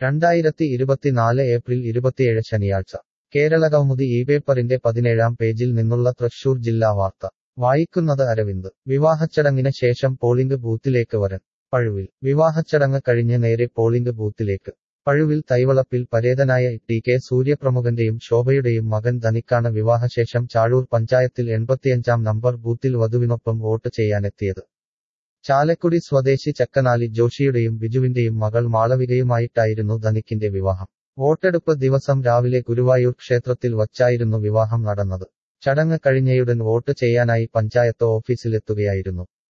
രണ്ടായിരത്തി ഇരുപത്തിനാല് ഏപ്രിൽ ഇരുപത്തിയേഴ് ശനിയാഴ്ച കേരള കൗമുദി ഈ പേപ്പറിന്റെ പതിനേഴാം പേജിൽ നിന്നുള്ള തൃശൂർ ജില്ലാ വാർത്ത വായിക്കുന്നത് അരവിന്ദ് വിവാഹച്ചടങ്ങിന് ശേഷം പോളിംഗ് ബൂത്തിലേക്ക് വരൻ പഴുവിൽ വിവാഹച്ചടങ്ങ് കഴിഞ്ഞ് നേരെ പോളിംഗ് ബൂത്തിലേക്ക് പഴുവിൽ തൈവളപ്പിൽ പരേതനായ ടി കെ സൂര്യപ്രമുഖന്റെയും ശോഭയുടെയും മകൻ ധനിക്കാണ് വിവാഹശേഷം ചാഴൂർ പഞ്ചായത്തിൽ എൺപത്തിയഞ്ചാം നമ്പർ ബൂത്തിൽ വധുവിനൊപ്പം വോട്ട് ചെയ്യാനെത്തിയത് ചാലക്കുടി സ്വദേശി ചക്കനാലി ജോഷിയുടെയും ബിജുവിന്റെയും മകൾ മാളവികയുമായിട്ടായിരുന്നു ധനിക്കിന്റെ വിവാഹം വോട്ടെടുപ്പ് ദിവസം രാവിലെ ഗുരുവായൂർ ക്ഷേത്രത്തിൽ വച്ചായിരുന്നു വിവാഹം നടന്നത് ചടങ്ങ് കഴിഞ്ഞയുടൻ വോട്ട് ചെയ്യാനായി പഞ്ചായത്ത് ഓഫീസിലെത്തുകയായിരുന്നു